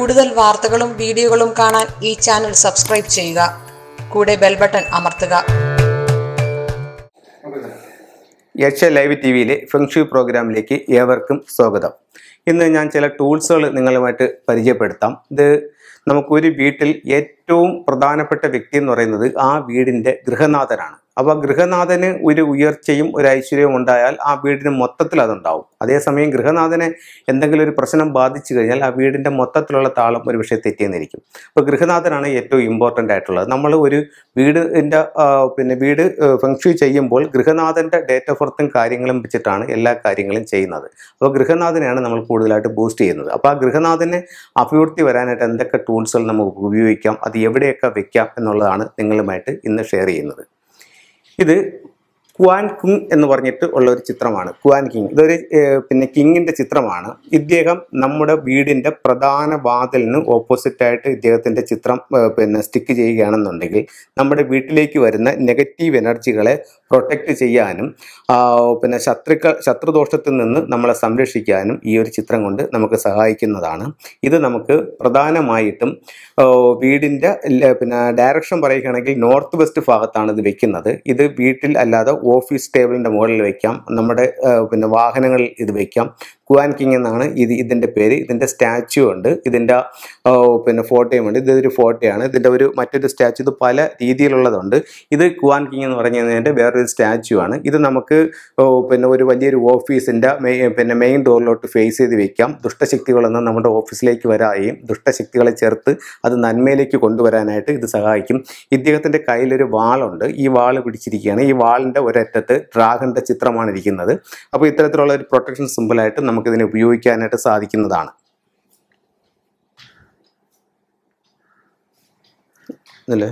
കൂടുതൽ വാർത്തകളും വീഡിയോകളും കാണാൻ ഈ ചാനൽ സബ്സ്ക്രൈബ് ചെയ്യുക കൂടെ ബെൽ ബട്ടൺ അമർത്തുക യക്ഷ ലൈവ് ടി വിയിലെ ഫെങ്ഷു പ്രോഗ്രാമിലേക്ക് ഏവർക്കും സ്വാഗതം ഇന്ന് ഞാൻ ചില ടൂൾസുകൾ നിങ്ങളുമായിട്ട് പരിചയപ്പെടുത്താം ഇത് നമുക്കൊരു വീട്ടിൽ ഏറ്റവും പ്രധാനപ്പെട്ട വ്യക്തി എന്ന് പറയുന്നത് ആ വീടിൻ്റെ ഗൃഹനാഥനാണ് അപ്പോൾ ഗൃഹനാഥന് ഒരു ഉയർച്ചയും ഒരു ഐശ്വര്യവും ഉണ്ടായാൽ ആ വീടിന് മൊത്തത്തിൽ അതുണ്ടാവും അതേസമയം ഗൃഹനാഥനെ എന്തെങ്കിലും ഒരു പ്രശ്നം ബാധിച്ചു കഴിഞ്ഞാൽ ആ വീടിൻ്റെ മൊത്തത്തിലുള്ള താളം ഒരു പക്ഷേ തെറ്റിയെന്നിരിക്കും അപ്പോൾ ഗൃഹനാഥനാണ് ഏറ്റവും ഇമ്പോർട്ടൻ്റ് ആയിട്ടുള്ളത് നമ്മൾ ഒരു വീടിൻ്റെ പിന്നെ വീട് ഫംഗ്ഷൻ ചെയ്യുമ്പോൾ ഗൃഹനാഥൻ്റെ ഡേറ്റ് ഓഫ് ബർത്തും കാര്യങ്ങളും വെച്ചിട്ടാണ് എല്ലാ കാര്യങ്ങളും ചെയ്യുന്നത് അപ്പോൾ ഗൃഹനാഥനെയാണ് നമ്മൾ കൂടുതലായിട്ട് ബൂസ്റ്റ് ചെയ്യുന്നത് അപ്പോൾ ആ ഗൃഹനാഥനെ അഭിവൃദ്ധി വരാനായിട്ട് എന്തൊക്കെ ടൂൾസുകൾ നമുക്ക് ഉപയോഗിക്കാം അത് എവിടെയൊക്കെ വെക്കാം എന്നുള്ളതാണ് നിങ്ങളുമായിട്ട് ഇന്ന് ഷെയർ ചെയ്യുന്നത് ഇത് ക്വാൻ കിങ് എന്ന് പറഞ്ഞിട്ട് ഉള്ള ഒരു ചിത്രമാണ് ക്വാൻ കിങ് ഇതൊരു ഏഹ്, പിന്നെ കിങ്ങിൻ്റെ ചിത്രമാണ് ഇദ്ദേഹം നമ്മുടെ വീടിൻ്റെ പ്രധാന വാതിലിന് ഓപ്പോസിറ്റായിട്ട് ഇദ്ദേഹത്തിൻ്റെ ചിത്രം ഏഹ്, പിന്നെ സ്റ്റിക്ക് ചെയ്യുകയാണെന്നുണ്ടെങ്കിൽ നമ്മുടെ വീട്ടിലേക്ക് വരുന്ന നെഗറ്റീവ് എനർജികളെ പ്രൊട്ടക്റ്റ് ചെയ്യാനും ആ, പിന്നെ ശത്രുക്കൾ ശത്രുദോഷത്തിൽ നിന്ന് നമ്മളെ സംരക്ഷിക്കാനും ഈ ഒരു ചിത്രം കൊണ്ട് നമുക്ക് സഹായിക്കുന്നതാണ് ഇത് നമുക്ക് പ്രധാനമായിട്ടും ആ, വീടിൻ്റെ ല- പിന്നെ ഡയറക്ഷൻ പറയുകയാണെങ്കിൽ നോർത്ത് വെസ്റ്റ് ഭാഗത്താണ് ഇത് വെക്കുന്നത് ഇത് വീട്ടിൽ അല്ലാതെ ഓഫീസ് ടേബിളിൻ്റെ മുകളിൽ വെക്കാം നമ്മുടെ ആ, പിന്നെ വാഹനങ്ങളിൽ ഇത് വെക്കാം ക്വാൻ കിങ് എന്നാണ് ഇത് ഇതിൻ്റെ പേര് ഇതിൻ്റെ സ്റ്റാച്യു ഉണ്ട് ഇതിൻ്റെ ആ, പിന്നെ ഫോട്ടോയും ഉണ്ട് ഇതൊരു ഫോട്ടോയാണ് ഇതിൻ്റെ ഒരു മറ്റൊരു സ്റ്റാച്യു ഇത് പല രീതിയിലുള്ളതുണ്ട് ഇത് ക്വാൻ കിങ് എന്ന് പറഞ്ഞു കഴിഞ്ഞാൽ വേറൊരു സ്റ്റാച്യു ആണ് ഇത് നമുക്ക് ഓ, പിന്നെ ഒരു വലിയൊരു ഓഫീസിൻ്റെ മെയ് പിന്നെ മെയിൻ ഡോറിലോട്ട് ഫേസ് ചെയ്ത് വെക്കാം ദുഷ്ടശക്തികളൊന്നും നമ്മുടെ ഓഫീസിലേക്ക് വരാതെയും ദുഷ്ടശക്തികളെ ചേർത്ത് അത് നന്മയിലേക്ക് കൊണ്ടുവരാനായിട്ട് ഇത് സഹായിക്കും ഇദ്ദേഹത്തിൻ്റെ കയ്യിലൊരു വാളുണ്ട് ഈ വാൾ പിടിച്ചിരിക്കുകയാണ് ഈ വാളിൻ്റെ ഒരറ്റത്ത് ഡ്രാഗൻ്റെ ചിത്രമാണ് ഇരിക്കുന്നത് അപ്പോൾ ഇത്തരത്തിലുള്ള ഒരു പ്രൊട്ടക്ഷൻ സിമ്പിളായിട്ട് നമുക്കിതിനെ ഉപയോഗിക്കാനായിട്ട് സാധിക്കുന്നതാണ് ഇതല്ലേ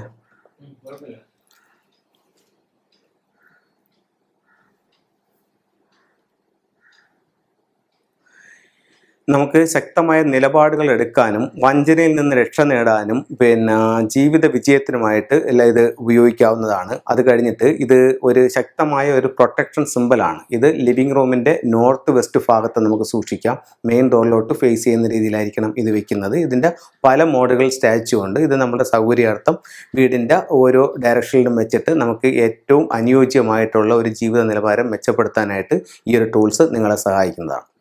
നമുക്ക് ശക്തമായ നിലപാടുകൾ എടുക്കാനും വഞ്ചനയിൽ നിന്ന് രക്ഷ നേടാനും പിന്നെ ജീവിത വിജയത്തിനുമായിട്ട് എല്ലാം ഇത് ഉപയോഗിക്കാവുന്നതാണ് അത് കഴിഞ്ഞിട്ട് ഇത് ഒരു ശക്തമായ ഒരു പ്രൊട്ടക്ഷൻ സിമ്പിളാണ് ഇത് ലിവിങ് റൂമിൻ്റെ നോർത്ത് വെസ്റ്റ് ഭാഗത്ത് നമുക്ക് സൂക്ഷിക്കാം മെയിൻ ഡോറിലോട്ട് ഫേസ് ചെയ്യുന്ന രീതിയിലായിരിക്കണം ഇത് വെക്കുന്നത് ഇതിൻ്റെ പല മോഡുകൾ സ്റ്റാച്ചു ഉണ്ട് ഇത് നമ്മുടെ സൗകര്യാർത്ഥം വീടിൻ്റെ ഓരോ ഡയറക്ഷനിലും വെച്ചിട്ട് നമുക്ക് ഏറ്റവും അനുയോജ്യമായിട്ടുള്ള ഒരു ജീവിത നിലവാരം മെച്ചപ്പെടുത്താനായിട്ട് ഈ ഒരു ടൂൾസ് നിങ്ങളെ സഹായിക്കുന്നതാണ്